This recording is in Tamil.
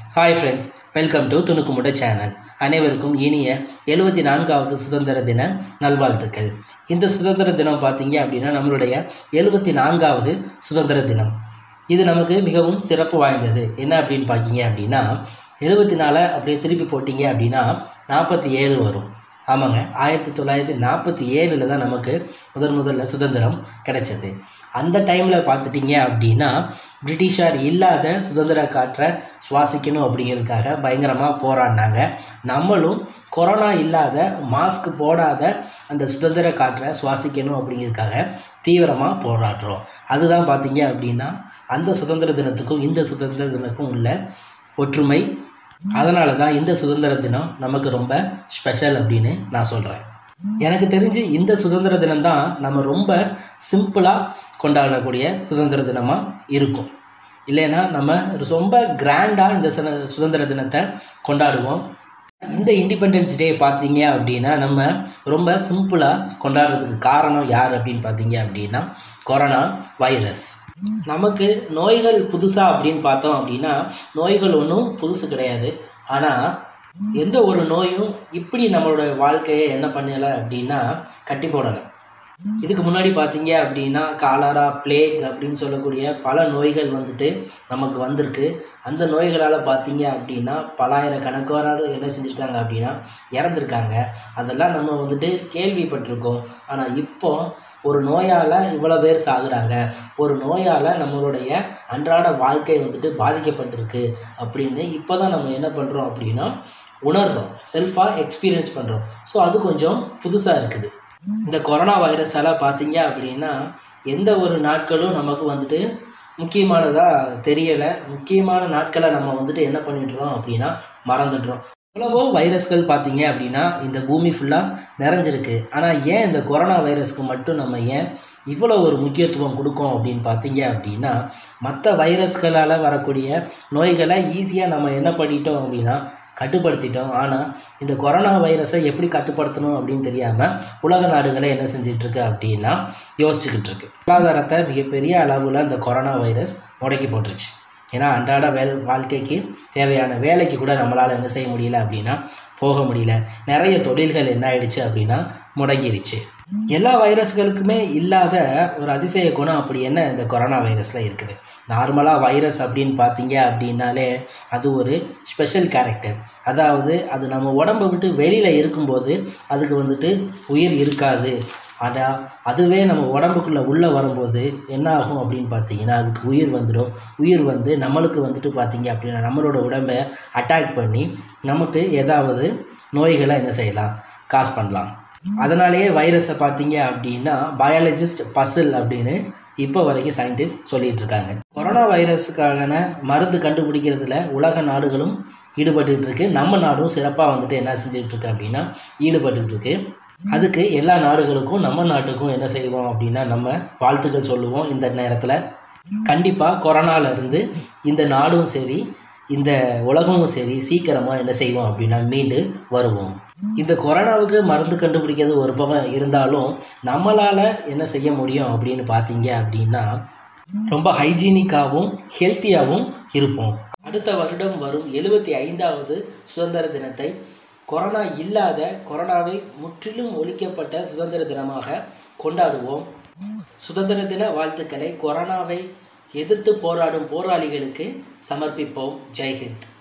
ஹாய் ஃப்ரெண்ட்ஸ் வெல்கம் டு துணுக்குமுட சேனல் அனைவருக்கும் இனிய எழுபத்தி நான்காவது சுதந்திர தின நல்வாழ்த்துக்கள் இந்த சுதந்திர தினம் பார்த்தீங்க அப்படின்னா நம்மளுடைய எழுபத்தி நான்காவது சுதந்திர தினம் இது நமக்கு மிகவும் சிறப்பு வாய்ந்தது என்ன அப்படின்னு பார்த்தீங்க அப்படின்னா எழுபத்தி நாலை அப்படியே திருப்பி போட்டிங்க அப்படின்னா நாற்பத்தி ஏழு வரும் ஆமாங்க ஆயிரத்தி தொள்ளாயிரத்தி நாற்பத்தி ஏழில் தான் நமக்கு முதன் முதல்ல சுதந்திரம் கிடைச்சது அந்த டைமில் பார்த்துட்டிங்க அப்படின்னா பிரிட்டிஷார் இல்லாத சுதந்திர காற்றை சுவாசிக்கணும் அப்படிங்கிறதுக்காக பயங்கரமாக போராடினாங்க நம்மளும் கொரோனா இல்லாத மாஸ்க் போடாத அந்த சுதந்திர காற்றை சுவாசிக்கணும் அப்படிங்கிறதுக்காக தீவிரமாக போராடுறோம் அதுதான் பார்த்தீங்க அப்படின்னா அந்த சுதந்திர தினத்துக்கும் இந்த சுதந்திர தினத்துக்கும் உள்ள ஒற்றுமை அதனால தான் இந்த சுதந்திர தினம் நமக்கு ரொம்ப ஸ்பெஷல் அப்படின்னு நான் சொல்கிறேன் எனக்கு தெரிஞ்சு இந்த சுதந்திர தினம் தான் நம்ம ரொம்ப சிம்பிளாக கொண்டாடக்கூடிய சுதந்திர தினமாக இருக்கும் இல்லைன்னா நம்ம ரொம்ப கிராண்டாக இந்த சுத சுதந்திர தினத்தை கொண்டாடுவோம் இந்த இண்டிபெண்டன்ஸ் டே பார்த்தீங்க அப்படின்னா நம்ம ரொம்ப சிம்பிளாக கொண்டாடுறதுக்கு காரணம் யார் அப்படின்னு பார்த்தீங்க அப்படின்னா கொரோனா வைரஸ் நமக்கு நோய்கள் புதுசா அப்படின்னு பார்த்தோம் அப்படின்னா நோய்கள் ஒன்றும் புதுசு கிடையாது ஆனால் எந்த ஒரு நோயும் இப்படி நம்மளோட வாழ்க்கையை என்ன பண்ணலை அப்படின்னா கட்டி போடலை இதுக்கு முன்னாடி பார்த்தீங்க அப்படின்னா காலரா பிளேக் அப்படின்னு சொல்லக்கூடிய பல நோய்கள் வந்துட்டு நமக்கு வந்திருக்கு அந்த நோய்களால் பார்த்தீங்க அப்படின்னா பலாயிரக்கணக்கான என்ன செஞ்சுருக்காங்க அப்படின்னா இறந்துருக்காங்க அதெல்லாம் நம்ம வந்துட்டு கேள்விப்பட்டிருக்கோம் ஆனால் இப்போ ஒரு நோயால் இவ்வளோ பேர் சாகுறாங்க ஒரு நோயால் நம்மளுடைய அன்றாட வாழ்க்கை வந்துட்டு பாதிக்கப்பட்டிருக்கு அப்படின்னு இப்போ தான் நம்ம என்ன பண்ணுறோம் அப்படின்னா உணர்றோம் செல்ஃபாக எக்ஸ்பீரியன்ஸ் பண்ணுறோம் ஸோ அது கொஞ்சம் புதுசாக இருக்குது இந்த கொரோனா வைரஸால் பார்த்தீங்க அப்படின்னா எந்த ஒரு நாட்களும் நமக்கு வந்துட்டு முக்கியமானதாக தெரியலை முக்கியமான நாட்களை நம்ம வந்துட்டு என்ன பண்ணிடுறோம் அப்படின்னா மறந்துடுறோம் எவ்வளவோ வைரஸ்கள் பார்த்தீங்க அப்படின்னா இந்த பூமி ஃபுல்லாக நிறைஞ்சிருக்கு ஆனால் ஏன் இந்த கொரோனா வைரஸ்க்கு மட்டும் நம்ம ஏன் இவ்வளோ ஒரு முக்கியத்துவம் கொடுக்கோம் அப்படின்னு பார்த்தீங்க அப்படின்னா மற்ற வைரஸ்களால் வரக்கூடிய நோய்களை ஈஸியாக நம்ம என்ன பண்ணிட்டோம் அப்படின்னா கட்டுப்படுத்திட்டோம் ஆனால் இந்த கொரோனா வைரஸை எப்படி கட்டுப்படுத்தணும் அப்படின்னு தெரியாமல் உலக நாடுகளை என்ன செஞ்சிட்ருக்கு அப்படின்னா யோசிச்சுக்கிட்டு இருக்கு பொருளாதாரத்தை மிகப்பெரிய அளவில் இந்த கொரோனா வைரஸ் முடக்கி போட்டுருச்சு ஏன்னா அன்றாட வேல் வாழ்க்கைக்கு தேவையான வேலைக்கு கூட நம்மளால் என்ன செய்ய முடியல அப்படின்னா போக முடியல நிறைய தொழில்கள் என்ன ஆயிடுச்சு அப்படின்னா முடங்கிடுச்சு எல்லா வைரஸ்களுக்குமே இல்லாத ஒரு அதிசய குணம் அப்படி என்ன இந்த கொரோனா வைரஸில் இருக்குது நார்மலாக வைரஸ் அப்படின்னு பார்த்தீங்க அப்படின்னாலே அது ஒரு ஸ்பெஷல் கேரக்டர் அதாவது அது நம்ம உடம்பை விட்டு வெளியில் இருக்கும்போது அதுக்கு வந்துட்டு உயிர் இருக்காது ஆனால் அதுவே நம்ம உடம்புக்குள்ளே உள்ளே வரும்போது என்ன ஆகும் அப்படின்னு பார்த்தீங்கன்னா அதுக்கு உயிர் வந்துடும் உயிர் வந்து நம்மளுக்கு வந்துட்டு பார்த்தீங்க அப்படின்னா நம்மளோட உடம்பை அட்டாக் பண்ணி நமக்கு ஏதாவது நோய்களை என்ன செய்யலாம் காஸ் பண்ணலாம் அதனாலேயே வைரஸை பார்த்தீங்க அப்படின்னா பயாலஜிஸ்ட் பசில் அப்படின்னு இப்போ வரைக்கும் சயின்டிஸ்ட் சொல்லிட்டு இருக்காங்க கொரோனா வைரஸுக்கான மருந்து கண்டுபிடிக்கிறதுல உலக நாடுகளும் ஈடுபட்டுட்டு இருக்கு நம்ம நாடும் சிறப்பாக வந்துட்டு என்ன செஞ்சுட்டு இருக்கு அப்படின்னா ஈடுபட்டு இருக்கு அதுக்கு எல்லா நாடுகளுக்கும் நம்ம நாட்டுக்கும் என்ன செய்வோம் அப்படின்னா நம்ம வாழ்த்துக்கள் சொல்லுவோம் இந்த நேரத்தில் கண்டிப்பாக கொரோனாலேருந்து இந்த நாடும் சரி இந்த உலகமும் சரி சீக்கிரமாக என்ன செய்வோம் அப்படின்னா மீண்டு வருவோம் இந்த கொரோனாவுக்கு மருந்து கண்டுபிடிக்கிறது ஒரு பக்கம் இருந்தாலும் நம்மளால் என்ன செய்ய முடியும் அப்படின்னு பார்த்தீங்க அப்படின்னா ரொம்ப ஹைஜீனிக்காகவும் ஹெல்த்தியாகவும் இருப்போம் அடுத்த வருடம் வரும் எழுபத்தி ஐந்தாவது சுதந்திர தினத்தை கொரோனா இல்லாத கொரோனாவை முற்றிலும் ஒழிக்கப்பட்ட சுதந்திர தினமாக கொண்டாடுவோம் சுதந்திர தின வாழ்த்துக்களை கொரோனாவை எதிர்த்து போராடும் போராளிகளுக்கு சமர்ப்பிப்போம் ஜெய்ஹிந்த்